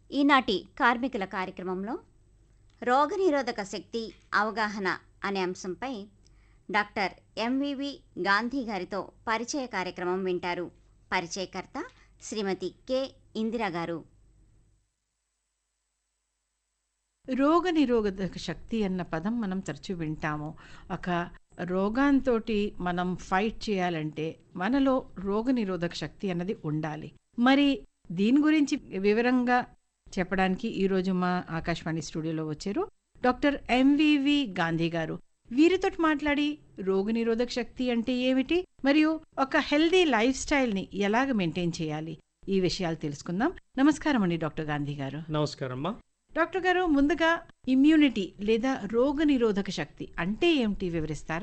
ఈనాటి కార్మికుల కార్యక్రమంలో రోగనిరోధక శక్తి అవగాహన అనే అంశంపై డాక్టర్ ఎంవివి గాంధీ గారితో పరిచయ కార్యక్రమం వింటారు పరిచయకర్త శ్రీమతి కె ఇందిరా గారు రోగ నిరోధక శక్తి అన్న పదం మనం తరచూ వింటాము ఒక రోగాంతో మనం ఫైట్ చేయాలంటే మనలో రోగ నిరోధక శక్తి అన్నది ఉండాలి మరి దీని గురించి వివరంగా చెప్పడానికి ఈరోజు మా ఆకాశవాణి స్టూడియోలో వచ్చారు డాక్టర్ ఎంవివి గాంధీ గారు వీరితో మాట్లాడి రోగ నిరోధక శక్తి అంటే ఏమిటి మరియు ఒక హెల్దీ లైఫ్ స్టైల్ని ఎలాగ మెయింటైన్ చేయాలి ఈ విషయాలు తెలుసుకుందాం నమస్కారం అండి డాక్టర్ గాంధీ గారు నమస్కారం అమ్మా డాక్టర్ గారు ముందుగా ఇమ్యూనిటీ లేదా రోగ నిరోధక శక్తి అంటే ఏమిటి వివరిస్తారా